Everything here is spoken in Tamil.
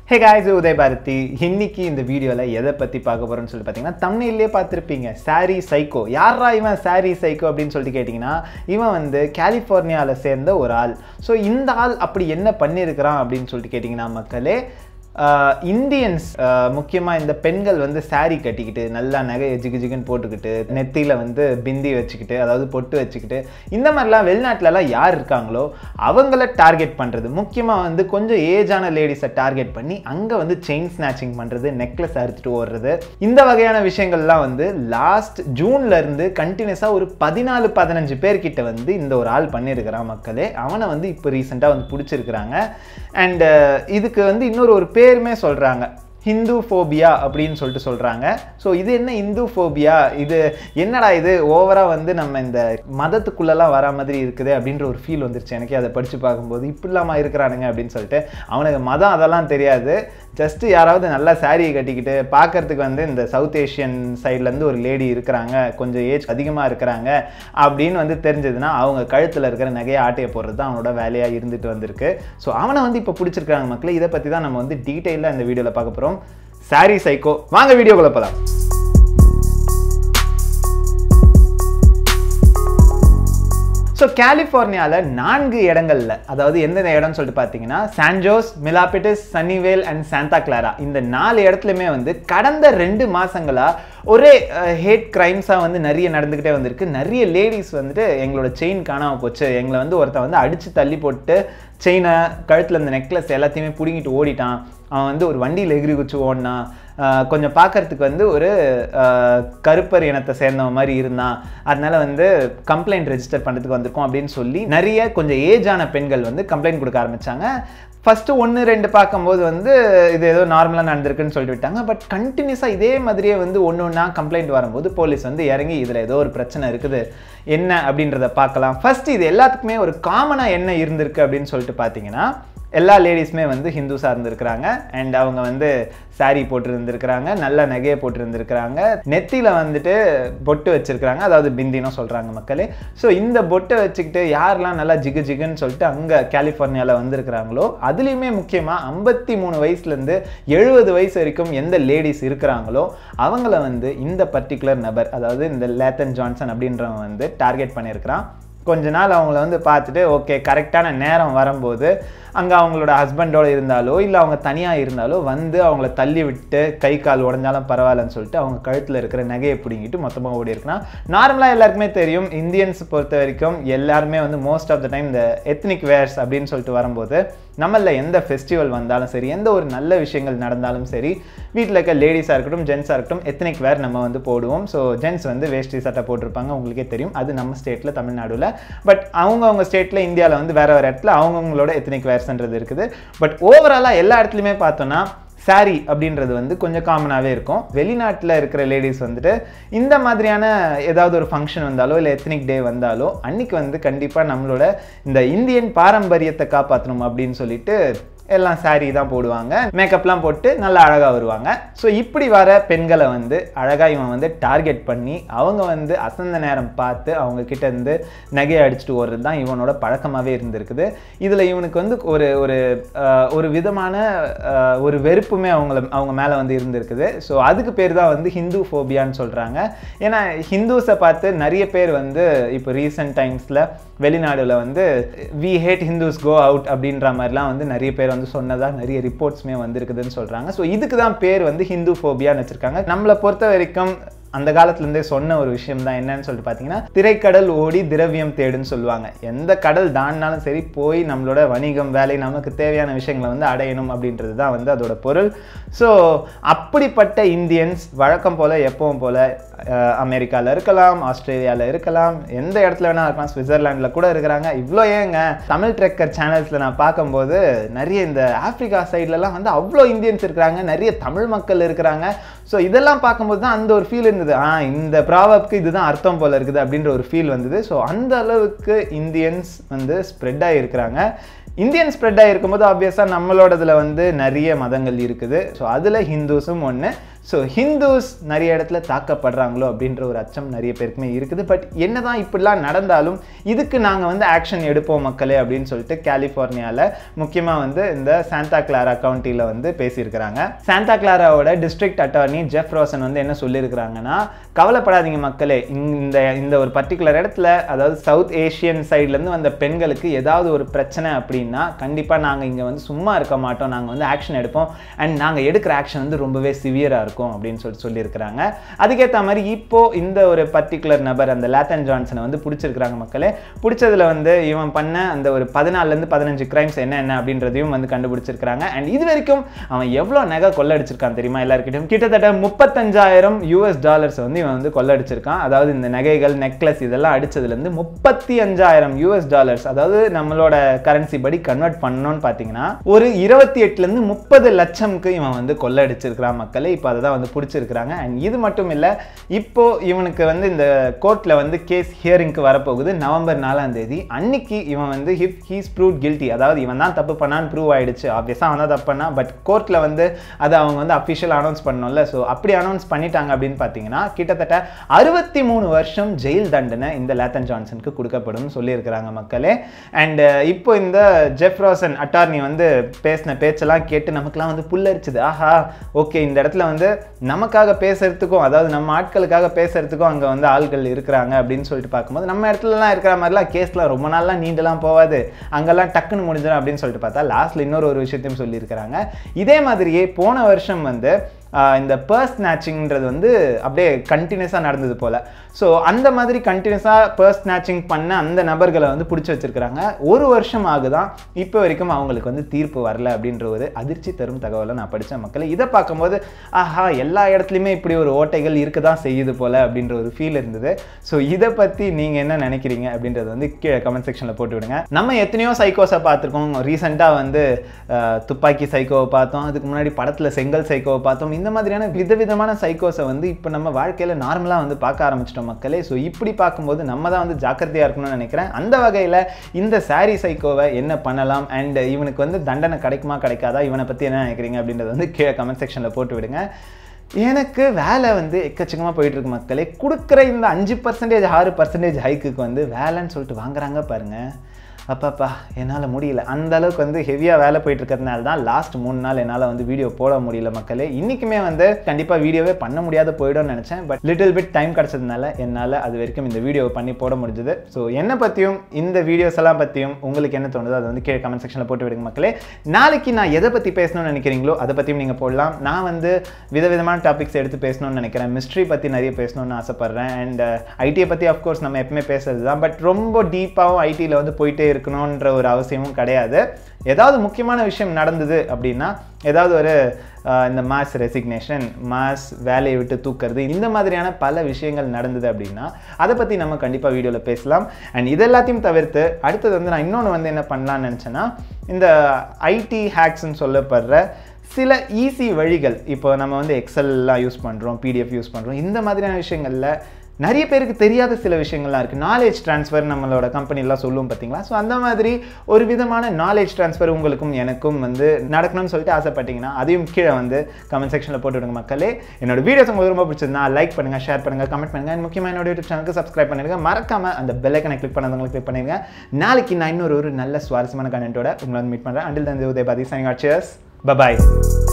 ஹே காய்ஸ் உதய் பாரதி இன்னைக்கு இந்த வீடியோவில் எதை பற்றி பார்க்க போகிறோம்னு சொல்லி பார்த்தீங்கன்னா தமிழ்லேயே பார்த்துருப்பீங்க சாரி சைக்கோ யாரா இவன் சாரி சைக்கோ அப்படின்னு சொல்லிட்டு கேட்டிங்கன்னா இவன் வந்து கலிஃபோர்னியாவில் சேர்ந்த ஒரு ஆள் ஸோ இந்த ஆள் அப்படி என்ன பண்ணியிருக்கிறான் அப்படின்னு சொல்லிட்டு கேட்டிங்கன்னா மக்களே இந்தியன்ஸ் முக்கியமாக இந்த பெண்கள் வந்து saree கட்டிக்கிட்டு நல்லா நகை ஜிகு ஜிகுன்னு போட்டுக்கிட்டு நெத்தியில் வந்து பிந்தி வச்சுக்கிட்டு அதாவது பொட்டு வச்சுக்கிட்டு இந்த மாதிரிலாம் வெளிநாட்டிலலாம் யார் இருக்காங்களோ அவங்கள டார்கெட் பண்ணுறது முக்கியமாக வந்து கொஞ்சம் ஏஜான லேடிஸை டார்கெட் பண்ணி அங்கே வந்து செயின் ஸ்நாச்சிங் பண்ணுறது நெக்லஸ் அறுத்துட்டு ஓடுறது இந்த வகையான விஷயங்கள்லாம் வந்து லாஸ்ட் ஜூன்ல இருந்து கண்டினியூஸாக ஒரு பதினாலு பதினஞ்சு பேர்கிட்ட வந்து இந்த ஒரு ஆள் பண்ணியிருக்கிறான் மக்களே அவனை வந்து இப்போ ரீசெண்டாக வந்து பிடிச்சிருக்கிறாங்க அண்ட் இதுக்கு வந்து இன்னொரு ஒரு பேருமே சொல்கிறாங்க ஹிந்து ஃபோபியா அப்படின்னு சொல்லிட்டு சொல்கிறாங்க ஸோ இது என்ன இந்து ஃபோபியா இது என்னடா இது ஓவராக வந்து நம்ம இந்த மதத்துக்குள்ளெல்லாம் வரா மாதிரி இருக்குது அப்படின்ற ஒரு ஃபீல் வந்துருச்சு எனக்கு அதை படித்து பார்க்கும்போது இப்படிலாமா இருக்கிறானுங்க அப்படின்னு சொல்லிட்டு அவனுக்கு மதம் அதெல்லாம் தெரியாது ஜஸ்ட் யாராவது நல்லா சாரியை கட்டிக்கிட்டு பார்க்கறதுக்கு வந்து இந்த சவுத் ஏஷியன் சைட்லேருந்து ஒரு லேடி இருக்கிறாங்க கொஞ்சம் ஏஜ் அதிகமாக இருக்கிறாங்க அப்படின்னு வந்து தெரிஞ்சதுன்னா அவங்க கழுத்தில் இருக்கிற நகையை ஆட்டையை போடுறது தான் அவனோட வேலையாக இருந்துட்டு வந்திருக்கு ஸோ அவனை வந்து இப்போ பிடிச்சிருக்காங்க மக்களே இதை பற்றி தான் நம்ம வந்து டீட்டெயிலாக இந்த வீடியோவில் பார்க்க போகிறோம் சாரி சைக்கோ வாங்க வீடியோக்குள்ள போகலாம் ஸோ கலிஃபோர்னியாவில் நான்கு இடங்கள்ல அதாவது எந்தெந்த இடம்னு சொல்லிட்டு பார்த்தீங்கன்னா San Jose Milpitas Sunnyvale and Santa Clara இந்த நாலு இடத்துலையுமே வந்து கடந்த ரெண்டு மாசங்களா ஒரே ஹேட் கிரைம்ஸாக வந்து நிறைய நடந்துக்கிட்டே வந்திருக்கு நிறைய லேடிஸ் வந்துட்டு எங்களோட செயின் காணாமல் போச்சு எங்களை வந்து ஒருத்தன் வந்து அடித்து தள்ளி போட்டு செயினை கழுத்தில் இந்த நெக்லஸ் எல்லாத்தையுமே பிடுங்கிட்டு ஓடிட்டான் அவன் வந்து ஒரு வண்டியில் எகிரி குச்சி ஓடினான் கொஞ்சம் பார்க்கறதுக்கு வந்து ஒரு கருப்பர் இனத்தை சேர்ந்தவன் மாதிரி இருந்தான் அதனால வந்து கம்ப்ளைண்ட் ரெஜிஸ்டர் பண்ணுறதுக்கு வந்திருக்கோம் அப்படின்னு சொல்லி நிறைய கொஞ்சம் ஏஜான பெண்கள் வந்து கம்ப்ளைண்ட் கொடுக்க ஆரம்பித்தாங்க ஃபஸ்ட்டு ஒன்று ரெண்டு பார்க்கும்போது வந்து இது ஏதோ நார்மலாக நடந்திருக்குன்னு சொல்லிட்டு விட்டாங்க பட் கண்டினியூஸாக இதே மாதிரியே வந்து ஒன்று ஒன்றா கம்ப்ளைண்ட் வரும்போது போலீஸ் வந்து இறங்கி இதில் ஏதோ ஒரு பிரச்சனை இருக்குது என்ன அப்படின்றத பார்க்கலாம் ஃபஸ்ட்டு இது எல்லாத்துக்குமே ஒரு காமனாக என்ன இருந்திருக்கு அப்படின்னு சொல்லிட்டு பார்த்தீங்கன்னா எல்லா லேடிஸுமே வந்து ஹிந்துஸாக இருந்திருக்கிறாங்க அண்ட் அவங்க வந்து சாரீ போட்டிருந்துருக்கிறாங்க நல்ல நகையை போட்டிருந்துருக்கிறாங்க நெத்தியில் வந்துட்டு பொட்டு வச்சுருக்கிறாங்க அதாவது பிந்தினும் சொல்கிறாங்க மக்களே ஸோ இந்த பொட்டை வச்சுக்கிட்டு யாரெல்லாம் நல்லா ஜிகு ஜிகுன்னு சொல்லிட்டு அங்கே கலிஃபோர்னியாவில் வந்திருக்கிறாங்களோ அதுலேயுமே முக்கியமாக ஐம்பத்தி மூணு வயசுலேருந்து எழுபது வயசு வரைக்கும் எந்த லேடிஸ் இருக்கிறாங்களோ அவங்கள வந்து இந்த பர்டிகுலர் நபர் அதாவது இந்த லேத்தன் ஜான்சன் அப்படின்றவன் வந்து டார்கெட் பண்ணியிருக்கிறான் கொஞ்ச நாள் அவங்கள வந்து பார்த்துட்டு ஓகே கரெக்டான நேரம் வரும்போது அங்கே அவங்களோட ஹஸ்பண்டோடு இருந்தாலோ இல்லை அவங்க தனியாக இருந்தாலோ வந்து அவங்கள தள்ளி விட்டு கை கால் உடஞ்சாலும் பரவாயில்லன்னு சொல்லிட்டு அவங்க கழுத்தில் இருக்கிற நகையை பிடிங்கிட்டு மொத்தமாக ஓடி இருக்கலாம் நார்மலாக எல்லாருக்குமே தெரியும் இந்தியன்ஸ் பொறுத்த வரைக்கும் எல்லாருமே வந்து மோஸ்ட் ஆஃப் த டைம் இந்த எத்னிக் வேர்ஸ் அப்படின்னு சொல்லிட்டு வரும்போது நம்மளில் எந்த ஃபெஸ்டிவல் வந்தாலும் சரி எந்த ஒரு நல்ல விஷயங்கள் நடந்தாலும் சரி வீட்டில் இருக்க லேடிஸாக இருக்கட்டும் ஜென்ஸாக இருக்கட்டும் எத்தனிக் வேர் நம்ம வந்து போடுவோம் ஸோ ஜென்ஸ் வந்து வேஷ்டி சட்டை போட்டிருப்பாங்க உங்களுக்கே தெரியும் அது நம்ம ஸ்டேட்டில் தமிழ்நாடுல பட் அவங்க அவங்க ஸ்டேட்டில் இந்தியாவில் வந்து வேறு வேறு இடத்துல அவங்கவுங்களோட எத்தனிக் வேர்ஸ்ன்றது இருக்குது பட் ஓவராலாக எல்லா இடத்துலையுமே பார்த்தோன்னா சாரி அப்படின்றது வந்து கொஞ்சம் காமனாகவே இருக்கும் வெளிநாட்டில் இருக்கிற லேடிஸ் வந்துட்டு இந்த மாதிரியான ஏதாவது ஒரு ஃபங்க்ஷன் வந்தாலோ இல்லை எத்தனிக் டே வந்தாலோ அன்னைக்கு வந்து கண்டிப்பாக நம்மளோட இந்த இந்தியன் பாரம்பரியத்தை காப்பாற்றணும் அப்படின்னு சொல்லிட்டு எல்லாம் சாரீ தான் போடுவாங்க மேக்கப்லாம் போட்டு நல்லா அழகாக வருவாங்க ஸோ இப்படி வர பெண்களை வந்து அழகாக இவன் வந்து டார்கெட் பண்ணி அவங்க வந்து அசந்த நேரம் பார்த்து அவங்க கிட்ட இருந்து நகையை அடிச்சுட்டு ஓடுறது தான் இவனோட பழக்கமாகவே இருந்திருக்குது இதில் இவனுக்கு வந்து ஒரு ஒரு ஒரு விதமான ஒரு வெறுப்புமே அவங்கள அவங்க மேலே வந்து இருந்திருக்குது ஸோ அதுக்கு பேர் தான் வந்து ஹிந்து ஃபோபியான்னு சொல்கிறாங்க ஏன்னா ஹிந்துஸை பார்த்து நிறைய பேர் வந்து இப்போ ரீசெண்ட் டைம்ஸில் வெளிநாடுல வந்து we hate Hindus go out அப்படின்ற மாதிரிலாம் வந்து நிறைய பேர் வந்து சொன்னதாக நிறைய ரிப்போர்ட்ஸுமே வந்திருக்குதுன்னு சொல்கிறாங்க ஸோ இதுக்கு தான் பேர் வந்து ஹிந்து ஃபோபியான்னு வச்சுருக்காங்க நம்மளை பொறுத்த வரைக்கும் அந்த காலத்துலேருந்தே சொன்ன ஒரு விஷயம் தான் என்னன்னு சொல்லிட்டு பார்த்தீங்கன்னா திரைக்கடல் ஓடி திரவியம் தேடுன்னு சொல்லுவாங்க எந்த கடல் தாண்டினாலும் சரி போய் நம்மளோட வணிகம் வேலை நமக்கு தேவையான விஷயங்களை வந்து அடையணும் அப்படின்றது தான் வந்து அதோட பொருள் ஸோ அப்படிப்பட்ட இந்தியன்ஸ் வழக்கம் போல் எப்பவும் போல் அமெரிக்காவில் இருக்கலாம் ஆஸ்திரேலியாவில் இருக்கலாம் எந்த இடத்துல வேணால் இருக்கலாம் சுவிட்சர்லாண்டில் கூட இருக்கிறாங்க இவ்வளோ ஏங்க தமிழ் ட்ரெக்கர் சேனல்ஸில் நான் பார்க்கும்போது நிறைய இந்த ஆப்பிரிக்கா சைட்லலாம் வந்து அவ்வளோ இந்தியன்ஸ் இருக்கிறாங்க நிறைய தமிழ் மக்கள் இருக்கிறாங்க ஸோ இதெல்லாம் பார்க்கும்போது தான் அந்த ஒரு ஃபீல் இருந்தது ஆ இந்த ப்ராவப்க்கு இதுதான் அர்த்தம் போல் இருக்குது அப்படின்ற ஒரு ஃபீல் வந்தது ஸோ அந்த அளவுக்கு இந்தியன்ஸ் வந்து ஸ்ப்ரெட் ஆகியிருக்கிறாங்க இந்தியன் ஸ்ப்ரெட் ஆகிருக்கும்போது ஆப்வியஸாக நம்மளோடதுல வந்து நிறைய மதங்கள் இருக்குது ஸோ அதில் ஹிந்துஸும் ஒன்று ஸோ ஹிந்துஸ் நிறைய இடத்துல தாக்கப்படுறாங்களோ அப்படின்ற ஒரு அச்சம் நிறைய பேருக்குமே இருக்குது பட் என்னதான் இப்படிலாம் நடந்தாலும் இதுக்கு நாங்கள் வந்து ஆக்ஷன் எடுப்போம் மக்களே அப்படின்னு சொல்லிட்டு கலிஃபோர்னியாவில் முக்கியமாக வந்து இந்த சாந்தா கிளாரா கவுண்டியில் வந்து பேசியிருக்கிறாங்க சாந்தா கிளாராவோட டிஸ்ட்ரிக்ட் அட்டார்னி ஜெஃப் ரோசன் வந்து என்ன சொல்லியிருக்கிறாங்கன்னா கவலைப்படாதீங்க மக்களே இந்த இந்த ஒரு பர்டிகுலர் இடத்துல அதாவது சவுத் ஏஷியன் சைட்லேருந்து வந்த பெண்களுக்கு ஏதாவது ஒரு பிரச்சனை அப்படின்னா கண்டிப்பாக நாங்கள் இங்கே வந்து சும்மா இருக்க மாட்டோம் நாங்கள் வந்து ஆக்ஷன் எடுப்போம் அண்ட் நாங்கள் எடுக்கிற ஆக்ஷன் வந்து ரொம்பவே சிவியராக இருக்கும் அப்படின்னு சொல்லிட்டு சொல்லியிருக்கிறாங்க அதுக்கேற்ற மாதிரி இப்போ இந்த ஒரு பர்டிகுலர் நபர் அந்த லேத்தன் ஜான்சனை வந்து பிடிச்சிருக்கிறாங்க மக்களே பிடிச்சதுல வந்து இவன் பண்ண அந்த ஒரு பதினாலுலேருந்து பதினஞ்சு கிரைம்ஸ் என்ன என்ன அப்படின்றதையும் வந்து கண்டுபிடிச்சிருக்கிறாங்க அண்ட் இது வரைக்கும் அவன் எவ்வளோ நகை கொள்ளடிச்சிருக்கான் தெரியுமா எல்லாருக்கிட்டையும் கிட்டத்தட்ட முப்பத்தஞ்சாயிரம் யூஎஸ் டாலர்ஸ் வந்து இவன் வந்து கொள்ளடிச்சிருக்கான் அதாவது இந்த நகைகள் நெக்லஸ் இதெல்லாம் அடிச்சதுலேருந்து முப்பத்தி அஞ்சாயிரம் யூஎஸ் டாலர்ஸ் அதாவது நம்மளோட கரன்சி படி கன்வெர்ட் பண்ணணும்னு பார்த்தீங்கன்னா ஒரு இருபத்தி எட்டுலேருந்து முப்பது லட்சம்க்கு இவன் வந்து கொள்ளடிச்சிருக்கிறான் மக்களே இப்போ அதை தான் வந்து பிடிச்சிருக்கிறாங்க அண்ட் இது மட்டும் இல்லை இப்போ இவனுக்கு வந்து இந்த கோர்ட்டில் வந்து கேஸ் ஹியரிங்க்கு வரப்போகுது நவம்பர் நாலாம் தேதி அன்னைக்கு இவன் வந்து ஹிப் ஹீஸ் ப்ரூவ் கில்ட்டி அதாவது இவன் தான் தப்பு பண்ணான்னு ப்ரூவ் ஆயிடுச்சு ஆப்வியஸாக அவன் தான் தப்பு பண்ணா பட் கோர்ட்டில் வந்து அதை அவங்க வந்து அஃபிஷியல் அனௌன்ஸ் பண்ணணும்ல ஸோ அப்படி அனௌன்ஸ் பண்ணிட்டாங்க அப்படின்னு பார்த்தீங்கன்னா கிட்டத்தட்ட அறுபத்தி மூணு வருஷம் ஜெயில் தண்டனை இந்த லேத்தன் ஜான்சனுக்கு கொடுக்கப்படும் சொல்லியிருக்கிறாங்க மக்களே அண்ட் இப்போ இந்த ஜெஃப் ரோசன் அட்டார்னி வந்து பேசின பேச்செல்லாம் கேட்டு நமக்குலாம் வந்து புல்லரிச்சுது ஆஹா ஓகே இந்த இடத்துல வந்து நமக்காக பேசுறதுக்கும் அதாவது நம்ம ஆட்களுக்காக பேசுறதுக்கும் அங்கே வந்து ஆள்கள் இருக்கிறாங்க அப்படின்னு சொல்லிட்டு பார்க்கும்போது நம்ம இடத்துலலாம் இருக்கிற மாதிரிலாம் கேஸ்லாம் ரொம்ப நாள்லாம் நீண்டெல்லாம் போகாது அங்கெல்லாம் டக்குன்னு முடிஞ்சிடும் அப்படின்னு சொல்லிட்டு பார்த்தா லாஸ்ட்ல இன்னொரு ஒரு விஷயத்தையும் சொல்லியிருக்கிறாங்க இதே மாதிரியே போன வருஷம் வந்து இந்த பர்ஸ் ஸ்நாச்சிங்கிறது வந்து அப்படியே கண்டினியூஸாக நடந்தது போல் ஸோ அந்த மாதிரி கண்டினியூஸாக பர்ஸ் ஸ்நாச்சிங் பண்ண அந்த நபர்களை வந்து பிடிச்சி வச்சிருக்கிறாங்க ஒரு வருஷம் ஆகுதான் இப்போ வரைக்கும் அவங்களுக்கு வந்து தீர்ப்பு வரல அப்படின்ற ஒரு அதிர்ச்சி தரும் தகவலை நான் படித்த மக்களை இதை பார்க்கும்போது ஆஹா எல்லா இடத்துலையுமே இப்படி ஒரு ஓட்டைகள் இருக்க தான் செய்யுது போல் அப்படின்ற ஒரு ஃபீல் இருந்தது ஸோ இதை பற்றி நீங்கள் என்ன நினைக்கிறீங்க அப்படின்றது வந்து கீழே கமெண்ட் செக்ஷனில் போட்டு விடுங்க நம்ம எத்தனையோ சைக்கோஸை பார்த்துருக்கோம் ரீசெண்டாக வந்து துப்பாக்கி சைக்கோவை பார்த்தோம் அதுக்கு முன்னாடி படத்தில் செங்கல் சைக்கோவை பார்த்தோம் இந்த மாதிரியான விதவிதமான சைக்கோஸை வந்து இப்போ நம்ம வாழ்க்கையில் நார்மலாக வந்து பார்க்க ஆரம்பிச்சிட்டோம் மக்களே ஸோ இப்படி பார்க்கும்போது நம்ம தான் வந்து ஜாக்கிரதையாக இருக்கணும்னு நினைக்கிறேன் அந்த வகையில் இந்த சாரி சைக்கோவை என்ன பண்ணலாம் அண்ட் இவனுக்கு வந்து தண்டனை கிடைக்குமா கிடைக்காதா இவனை பற்றி என்ன நினைக்கிறீங்க அப்படின்றத வந்து கீழே கமெண்ட் செக்ஷனில் போட்டு விடுங்க எனக்கு வேலை வந்து எக்கச்சக்கமாக போயிட்டு இருக்கு மக்களே கொடுக்குற இந்த அஞ்சு பர்சன்டேஜ் ஆறு பர்சன்டேஜ் ஹைக்குக்கு வந்து வேலைன்னு சொல்லிட்டு வாங்குறாங்க பாருங்கள் அப்பாப்பா என்னால் முடியல அந்த அளவுக்கு வந்து ஹெவியாக வேலை போயிட்டு இருக்கிறதுனால தான் லாஸ்ட் மூணு நாள் என்னால் வந்து வீடியோ போட முடியல மக்களே இன்றைக்குமே வந்து கண்டிப்பாக வீடியோவே பண்ண முடியாத போயிடும்னு நினச்சேன் பட் லிட்டில் பிட் டைம் கிடச்சதுனால என்னால் அது வரைக்கும் இந்த வீடியோவை பண்ணி போட முடிஞ்சது ஸோ என்னை பற்றியும் இந்த வீடியோஸ் எல்லாம் பற்றியும் உங்களுக்கு என்ன தோணுதோ அதை வந்து கீழே கமெண்ட் செக்ஷனில் போட்டு விடுங்க மக்களே நாளைக்கு நான் எதை பற்றி பேசணும்னு நினைக்கிறீங்களோ அதை பற்றியும் நீங்கள் போடலாம் நான் வந்து விதவிதமான டாபிக்ஸ் எடுத்து பேசணும்னு நினைக்கிறேன் மிஸ்ட்ரி பற்றி நிறைய பேசணும்னு ஆசைப்பட்றேன் அண்ட் ஐடியை பற்றி அஃப்கோர்ஸ் நம்ம எப்பவுமே பேசுறது தான் பட் ரொம்ப டீப்பாகவும் ஐடியில் வந்து போயிட்டே இருக்கணுன்ற ஒரு அவசியமும் கிடையாது ஏதாவது முக்கியமான விஷயம் நடந்தது அப்படின்னா ஏதாவது ஒரு இந்த மாஸ் ரெசிக்னேஷன் மாஸ் வேலையை விட்டு தூக்கிறது இந்த மாதிரியான பல விஷயங்கள் நடந்தது அப்படின்னா அதை பற்றி நம்ம கண்டிப்பாக வீடியோவில் பேசலாம் அண்ட் இது எல்லாத்தையும் தவிர்த்து அடுத்தது வந்து நான் இன்னொன்று வந்து என்ன பண்ணலான்னு நினச்சேன்னா இந்த ஐடி ஹேக்ஸ்ன்னு சொல்லப்படுற சில ஈஸி வழிகள் இப்போ நம்ம வந்து எக்ஸல்லாம் யூஸ் பண்ணுறோம் பிடிஎஃப் யூஸ் பண்ணுறோம் இந்த மாதிரியான விஷயங்களில் நிறைய பேருக்கு தெரியாத சில விஷயங்கள்லாம் இருக்குது நாலேஜ் ட்ரான்ஸ்ஃபர் நம்மளோட கம்பெனிலாம் சொல்லுவோம் பார்த்தீங்களா ஸோ அந்த மாதிரி ஒரு விதமான நாலேஜ் ட்ரான்ஸ்ஃபர் உங்களுக்கும் எனக்கும் வந்து நடக்கணும்னு சொல்லிட்டு ஆசைப்பட்டீங்கன்னா அதையும் கீழே வந்து கமெண்ட் செக்ஷனில் போட்டு விடுங்க மக்களே என்னோட வீடியோஸ் உங்களுக்கு ரொம்ப பிடிச்சிருந்தா லைக் பண்ணுங்கள் ஷேர் பண்ணுங்கள் கமெண்ட் பண்ணுங்கள் அண்ட் முக்கியமாக என்னோட யூடியூப் சேனலுக்கு சப்ஸ்கிரைப் பண்ணிடுங்க மறக்காம அந்த பெல்லைக்கனை கிளிக் பண்ணதவங்களை கிளிக் பண்ணிடுங்க நாளைக்கு நான் இன்னொரு ஒரு நல்ல சுவாரஸ்யமான கண்டென்ட்டோட உங்களை வந்து மீட் பண்ணுறேன் அண்டில் தந்தி உதயபாதி சைனிங் ஆட் சியர்ஸ் பபாய்